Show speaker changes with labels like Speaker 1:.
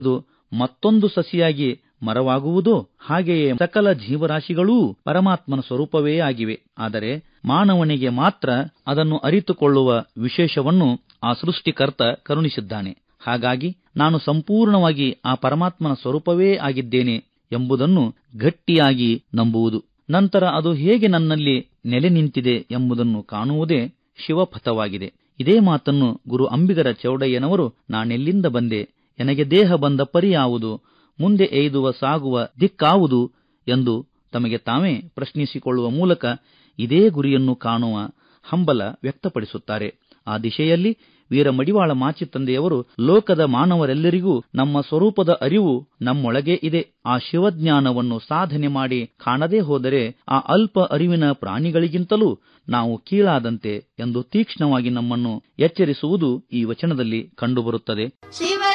Speaker 1: ಅದು ಮತ್ತೊಂದು ಸಸಿಯಾಗಿ ಮರವಾಗುವುದೋ ಹಾಗೆಯೇ ಸಕಲ ಜೀವರಾಶಿಗಳೂ ಪರಮಾತ್ಮನ ಸ್ವರೂಪವೇ ಆಗಿವೆ ಆದರೆ ಮಾನವನಿಗೆ ಮಾತ್ರ ಅದನ್ನು ಅರಿತುಕೊಳ್ಳುವ ವಿಶೇಷವನ್ನು ಆ ಸೃಷ್ಟಿಕರ್ತ ಕರುಣಿಸಿದ್ದಾನೆ ಹಾಗಾಗಿ ನಾನು ಸಂಪೂರ್ಣವಾಗಿ ಆ ಪರಮಾತ್ಮನ ಸ್ವರೂಪವೇ ಆಗಿದ್ದೇನೆ ಎಂಬುದನ್ನು ಗಟ್ಟಿಯಾಗಿ ನಂಬುವುದು ನಂತರ ಅದು ಹೇಗೆ ನನ್ನಲ್ಲಿ ನೆಲೆ ನಿಂತಿದೆ ಎಂಬುದನ್ನು ಕಾಣುವುದೇ ಶಿವಪಥವಾಗಿದೆ ಇದೇ ಮಾತನ್ನು ಗುರು ಅಂಬಿಗರ ಚೌಡಯ್ಯನವರು ನಾನೆಲ್ಲಿಂದ ಬಂದೆ ನನಗೆ ದೇಹ ಬಂದ ಪರಿ ಯಾವುದು ಮುಂದೆ ಎಯ್ದುವ ಸಾಗುವ ದಿಕ್ಕಾವುದು ಎಂದು ತಮಗೆ ತಾವೇ ಪ್ರಶ್ನಿಸಿಕೊಳ್ಳುವ ಮೂಲಕ ಇದೇ ಗುರಿಯನ್ನು ಕಾಣುವ ಹಂಬಲ ವ್ಯಕ್ತಪಡಿಸುತ್ತಾರೆ ಆ ದಿಶೆಯಲ್ಲಿ ವೀರ ಮಡಿವಾಳ ಮಾಚಿ ತಂದೆಯವರು ಲೋಕದ ಮಾನವರೆಲ್ಲರಿಗೂ ನಮ್ಮ ಸ್ವರೂಪದ ಅರಿವು ನಮ್ಮೊಳಗೆ ಇದೆ ಆ ಶಿವಜ್ಞಾನವನ್ನು ಸಾಧನೆ ಮಾಡಿ ಕಾಣದೇ ಹೋದರೆ ಆ ಅಲ್ಪ ಅರಿವಿನ ಪ್ರಾಣಿಗಳಿಗಿಂತಲೂ ನಾವು ಕೀಳಾದಂತೆ ಎಂದು ತೀಕ್ಷ್ಣವಾಗಿ ನಮ್ಮನ್ನು ಎಚ್ಚರಿಸುವುದು ಈ ವಚನದಲ್ಲಿ ಕಂಡುಬರುತ್ತದೆ
Speaker 2: ಶಿವ